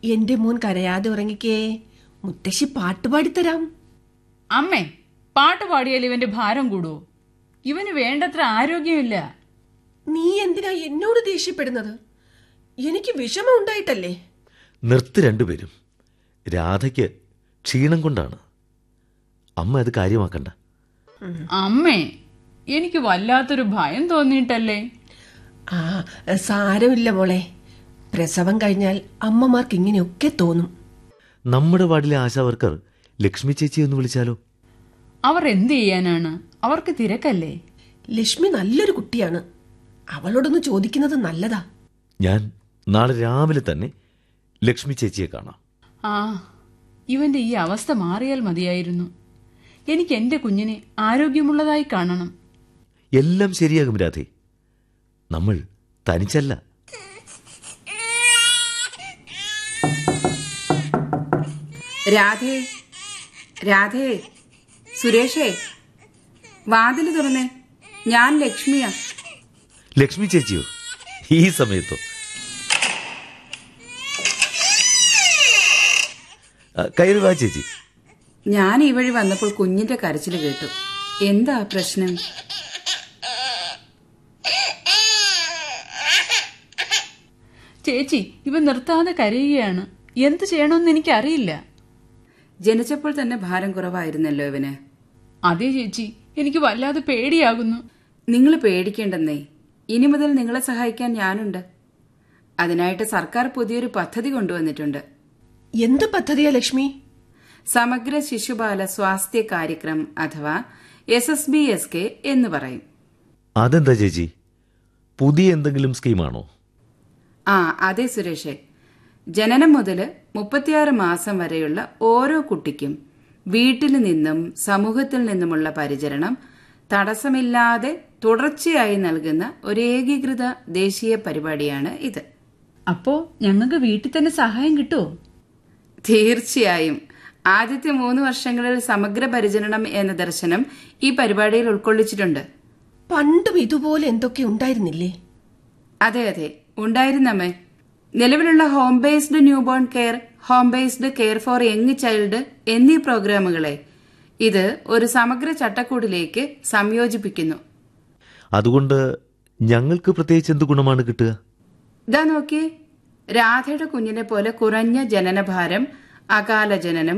എന്റെ മോൻ കരയാതെ ഉറങ്ങിക്കേ മുത്തശ്ശി പാട്ട് പാടിത്തരാം അമ്മേ പാട്ട് പാടിയാൽ ഇവന്റെ ഭാരം കൂടുവോ ഇവന് വേണ്ടത്ര ആരോഗ്യമില്ല നീ എന്തിനാ എന്നോട് ദേഷ്യപ്പെടുന്നത് എനിക്ക് വിഷമം ഉണ്ടായിട്ടല്ലേ നിർത്ത് രണ്ടുപേരും രാധയ്ക്ക് ക്ഷീണം കൊണ്ടാണ് അമ്മ അത് കാര്യമാക്കണ്ട അമ്മേ എനിക്ക് വല്ലാത്തൊരു ഭയം തോന്നിയിട്ടല്ലേ ആ സാരമില്ല മോളെ പ്രസവം കഴിഞ്ഞാൽ അമ്മമാർക്ക് ഇങ്ങനെയൊക്കെ തോന്നും നമ്മുടെ വാർഡിലെ ആശാവർക്കർ ലക്ഷ്മി ചേച്ചി ഒന്ന് വിളിച്ചാലോ അവർ എന്ത് ചെയ്യാനാണ് അവർക്ക് തിരക്കല്ലേ ലക്ഷ്മി നല്ലൊരു കുട്ടിയാണ് അവളോടൊന്ന് ചോദിക്കുന്നത് നല്ലതാ ഞാൻ നാളെ രാവിലെ തന്നെ ലക്ഷ്മി ചേച്ചിയെ കാണാം ആ ഇവന്റെ ഈ അവസ്ഥ മാറിയാൽ മതിയായിരുന്നു എനിക്ക് എന്റെ കുഞ്ഞിനെ ആരോഗ്യമുള്ളതായി കാണണം എല്ലാം ശരിയാകും രാധേ നമ്മൾ തനിച്ചല്ല രാധേ രാധേ സുരേഷേ വാതില് തുറന്നേ ഞാൻ ലക്ഷ്മിയാ ലക്ഷ്മി ചേച്ചിയോ ഈ സമയത്തോ ആ, കയറി വാ ചേച്ചി ഞാൻ ഈ വഴി വന്നപ്പോൾ കുഞ്ഞിന്റെ കരച്ചിൽ കേട്ടു എന്താ പ്രശ്നം ചേച്ചി ഇവ നിർത്താതെ കരയുകയാണ് എന്ത് ചെയ്യണമെന്ന് എനിക്കറിയില്ല ജനിച്ചപ്പോൾ തന്നെ ഭാരം കുറവായിരുന്നല്ലോ ഇവന് അതെ ചേച്ചി എനിക്ക് വല്ലാതെ പേടിയാകുന്നു നിങ്ങൾ പേടിക്കേണ്ടെന്നേ ഇനി മുതൽ നിങ്ങളെ സഹായിക്കാൻ ഞാനുണ്ട് അതിനായിട്ട് സർക്കാർ പുതിയൊരു പദ്ധതി കൊണ്ടുവന്നിട്ടുണ്ട് എന്ത് പദ്ധതിയാ ലക്ഷ്മി സമഗ്ര ശിശുബാല സ്വാസ്ഥ്യ കാര്യക്രം അഥവാ S S B S K എന്ന് പറയും അതെന്താ ചേച്ചി പുതിയ എന്തെങ്കിലും സ്കീമാണോ ആ അതെ സുരേഷേ ജനനം മുതൽ മുപ്പത്തിയാറ് മാസം വരെയുള്ള ഓരോ കുട്ടിക്കും വീട്ടിൽ നിന്നും സമൂഹത്തിൽ നിന്നുമുള്ള പരിചരണം തടസ്സമില്ലാതെ തുടർച്ചയായി നൽകുന്ന ഒരു ഏകീകൃത ദേശീയ പരിപാടിയാണ് ഇത് അപ്പോ ഞങ്ങൾക്ക് വീട്ടിൽ തന്നെ സഹായം കിട്ടുമോ തീർച്ചയായും ആദ്യത്തെ മൂന്ന് വർഷങ്ങളിൽ സമഗ്ര പരിചരണം എന്ന ദർശനം ഈ പരിപാടിയിൽ ഉൾക്കൊള്ളിച്ചിട്ടുണ്ട് പണ്ടും ഇതുപോലെ എന്തൊക്കെ ഉണ്ടായിരുന്നില്ലേ അതെ അതെ ഉണ്ടായിരുന്നമ്മേ നിലവിലുള്ള home based newborn care home based care for young child എന്നീ പ്രോഗ്രാമുകളെ ഇത് ഒരു സമഗ്ര ചട്ടക്കൂടിലേക്ക് സംയോജിപ്പിക്കുന്നു അതുകൊണ്ട് ഞങ്ങൾക്ക് പ്രത്യേകിച്ച് എന്ത് ഗുണമാണ് കിട്ടുക ഇതാ നോക്കിയേ രാധയുടെ കുഞ്ഞിനെ പോലെ കുറഞ്ഞ ജനനഭാരം അകാല ജനനം